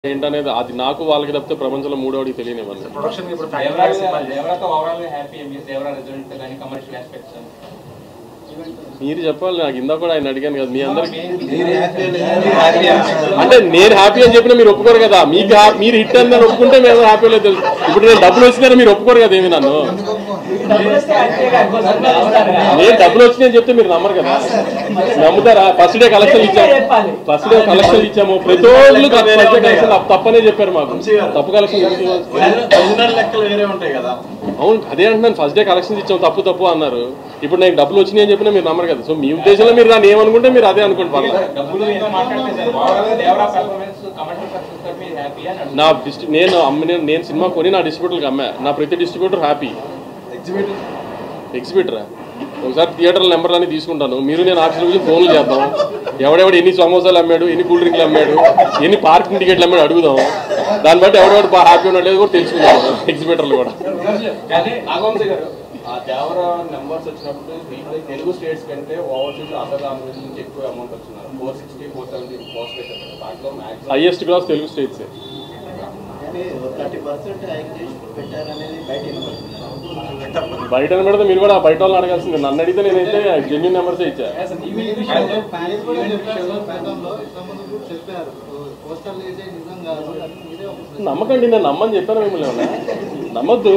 ఏంటనేది అది నాకు వాళ్ళకి తప్పితే ప్రపంచంలో మూడోడికి తెలియనివ్వండి ప్రొడక్షన్ ఇప్పుడు దేవరా దేవరాతో ఓవరాల్ గా హ్యాపీ మీరు దేవరా రిజల్ట్ కానీ కమర్షియల్ ఆస్పెక్ట్స్ మీరు చెప్పాలి నాకు ఇందాక కూడా ఆయన అడిగాను కదా మీ అందరికి హ్యాపీ అంటే నేను హ్యాపీ అని చెప్పినా మీరు ఒప్పుకోరు కదా మీకు హ్యా- మీరు హిట్ అని ఒప్పుకుంటే మేము హ్యాపీ లేదు తెలుసు ఇప్పుడు నేను డబ్బులు వచ్చినా మీరు ఒప్పుకోరు కదా ఏమి నన్ను నేను డబ్బులు వచ్చినాయని చెప్తే మీరు నమ్మరు కదా నమ్ముతారా ఫస్ట్ డే కలెక్షన్ ఇచ్చాము ఫస్ట్ డే కలెక్షన్ ఇచ్చాము ప్రతి ఒళ్ళు ఫస్ట్ డే కలెక్షన్ తప్పనే చెప్పారు మాకు తప్పు కలెక్షన్ ఒరిజినల్ లెక్కలు వేరే ఉంటాయి కదా అవును అదే అంటున్నాను ఫస్ట్ డే కలెక్షన్ ఇచ్చాము తప్పు తప్పు అన్నారు ఇప్పుడు నేను డబ్బులు వచ్చినాయి అని చెప్పినా మీరు నమ్మరు కదా సో మీ ఉద్దేశంలో మీరు దాన్ని ఏమనుకుంటే మీరు అదే అనుకోండి పర్లేదు. డబ్బులు ఏదో మాట్లాడితే సార్ ఓవరాల్ గా దేవరా పెర్ఫార్మెన్స్ కమర్షియల్ సక్సెస్ తోటి మీరు హ్యాపీ అని అడుగుతున్నారు. నా డిస్ట్రి నేను అమ్మిన నేను సినిమా కొని నా డిస్ట్రిబ్యూటర్కి అమ్మా నా ప్రతి డిస్ట్రిబ్యూటర్ హ్యాపీ ఎగ్జిబిట్ ఎగ్జిబిటరా ఒకసారి థియేటర్ల నెంబర్లు అన్ని తీసుకుంటాను మీరు నేను ఆఫీస్ గురించి ఫోన్లు చేద్దాం ఎవడెవడు ఎన్ని సమోసాలు అమ్మాడు ఎన్ని కూల్ డ్రింక్లు అమ్మాడు ఎన్ని పార్కింగ్ టికెట్లు అమ్మాడు అడుగుదాం దాన్ని బట్టి ఎవడెవడు బాగా హ్యాపీ ఉన్నాడు లేదు కూడా తెలుసుకుందాం ఎగ్జిబిటర్లు కూడా అదే నాగవంశీ గారు ఆ దేవరా నెంబర్స్ వచ్చినప్పుడు దీంట్లో తెలుగు స్టేట్స్ కంటే ఓవర్సీస్ అదర్ లాంగ్వేజ్ నుంచి ఎక్కువ అమౌంట్ వచ్చినారు four sixty four seventy post పెట్టారు దాంట్లో maximum highest class Telugu states కానీ థర్టీ పర్సెంట్ హైక్ చేసి పెట్టారనేది బయట వినపడుతుంది బయట పెడితే మీరు కూడా బయట వాళ్ళని అడగాల్సింది నన్ను అడిగితే నేనైతే జెన్యున్ నెంబర్సే ఇచ్చా మీరు కూడా చెప్పారు గతంలో ఇంతకుముందు కూడా చెప్పారు పోస్టల్ వేసే నిజం కాదు అని మీరే ఒక నమ్మకండి నేను నమ్మని చెప్పాను మిమ్మల్ని ఏమన్నా నమ్మద్దు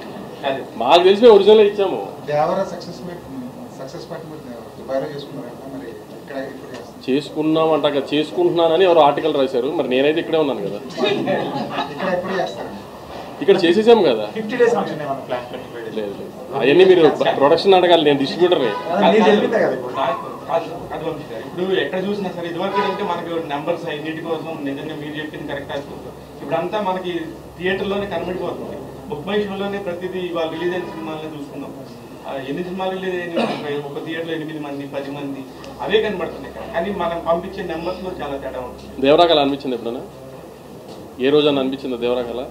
మాకు తెలిసి ఒరిజినల్ ఇచ్చాము Devara success meet success party మీరు దుబాయ్లో చేసుకున్నారు కదా మరి ఇక్కడ ఇప్పుడు చేస్తారు చేసుకున్నాం అంట కదా, చేసుకుంటున్నానని ఎవరు ఆర్టికల్ రాశారు మరి నేనైతే ఇక్కడే ఉన్నాను కదా ఇక్కడ ఎప్పుడు చేస్తారు ఇక్కడ చేసేసాము కదా ఫిఫ్టీ డేస్ ఫంక్షన్ ఏమన్నా ప్లాన్ పెట్టి లేదు లేదు అవన్నీ మీరు ప్రొడక్షన్ అడగాలి నేను డిస్ట్రిబ్యూటర్ని నీకు తెలిపితే కదా ఇప్పుడు కాదు అది పంపిస్తారు ఇప్పుడు ఎక్కడ చూసినా సరే ఇదివరకు అంటే మనకి నెంబర్స్ అన్నిటి కోసం నిజంగా మీరు చెప్పింది కరెక్ట్ అనుకుంటాం ఇప్పుడు అంతా మనకి థియేటర్లోనే కనబడిపోతుంది బుక్ మై షోలోనే ప్రతిదీ ఇవాళ రిలీజ్ అయిన సినిమాలనే చూసుకుందాం ఆ, ఎన్ని సినిమాలు రిలీజ్ అయినాయి ఒక థియేటర్లో ఎనిమిది మంది పది మంది అవే కనబడుతున్నాయి కానీ మనం పంపించే నెంబర్స్ లో చాలా తేడా ఉంటుంది దేవరాకళ అనిపించింది ఎప్పుడైనా ఏ రోజు అని అనిపించింది దేవరాకళ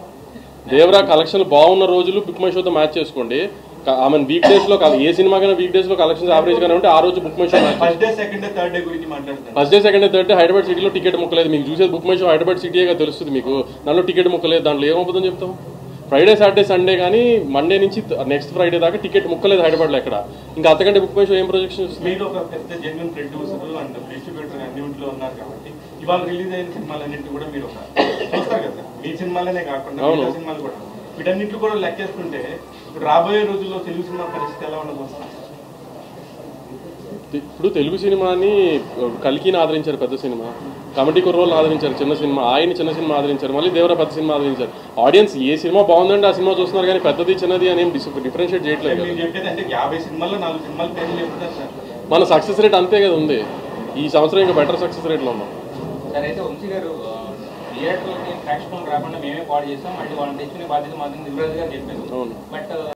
దేవరా కలెక్షన్లు బాగున్న రోజులు బుక్ మై షోతో మ్యాచ్ చేసుకోండి ఆమె వీక్ డేస్ లో కాదు ఏ సినిమాకైనా వీక్ డేస్ లో కలెక్షన్స్ యావరేజ్ గానే ఉంటే ఆ రోజు BookMyShow match first day second day third day గురించి మాట్లాడుతాను first day second day third day Hyderabad సిటీలో టికెట్ ముక్కలేదు మీకు చూసేది బుక్ మై షో హైదరాబాద్ సిటీగా తెలుస్తుంది మీకు దాంట్లో టికెట్ ముక్కలేదు దాంట్లో ఏమవుతుందని చెప్తాం ఫ్రైడే సాటర్డే సండే కానీ మండే నుంచి నెక్స్ట్ ఫ్రైడే దాకా టికెట్ ముక్కలేదు హైదరాబాద్లో ఎక్కడ ఇంకా అంతకంటే బుక్ మై షో ఏం ప్రొజెక్షన్ ఇస్తుంది మీరు ఒక పెద్ద జెన్యున్ ప్రొడ్యూసర్ అండ్ డిస్ట్రిబ్యూటర్ అన్నింటిలో ఉన్నారు కాబట్టి ఇవాళ రిలీజ్ అయిన సినిమాలన్నింటి కూడా మీరు ఒక చూస్తారు కదా మీ సినిమాలనే కాకుండా అవును. మిగతా సినిమాలు కూడా వీటన్నింటిలో కూడా లెక్కేసుకుంటే ఇప్పుడు రాబోయే రోజుల్లో తెలుగు సినిమా పరిస్థితి ఎలా ఉండబోతుంది ఇప్పుడు తెలుగు సినిమాని కలికిని ఆదరించారు పెద్ద సినిమా కమిటీ కుర్రోళ్ళు ఆదరించారు చిన్న సినిమా ఆయన చిన్న సినిమా ఆదరించారు మళ్ళీ దేవర పెద్ద సినిమా ఆదరించారు ఆడియన్స్ ఏ సినిమా బాగుందంటే ఆ సినిమా చూస్తున్నారు కానీ పెద్దది చిన్నది అని ఏం డిఫరెన్షియేట్ చేయట్లేదు మీరు కదా చెప్పేది అంటే యాభై సినిమాల్లో నాలుగు సినిమాలు పేర్లు చెప్తారు సార్ మన సక్సెస్ రేట్ అంతే కదా ఉంది ఈ సంవత్సరం ఇంకా బెటర్ సక్సెస్ రేట్లో ఉన్నాం సార్ అయితే వంశీ గారు థియేటర్లకి ప్రేక్షకులకు రాకుండా మేమే పాడు చేస్తాం మళ్ళీ వాళ్ళని తెచ్చుకునే బాధ్యత మాత్రం యువరాజ్ గారు చెప్పారు అవును బట్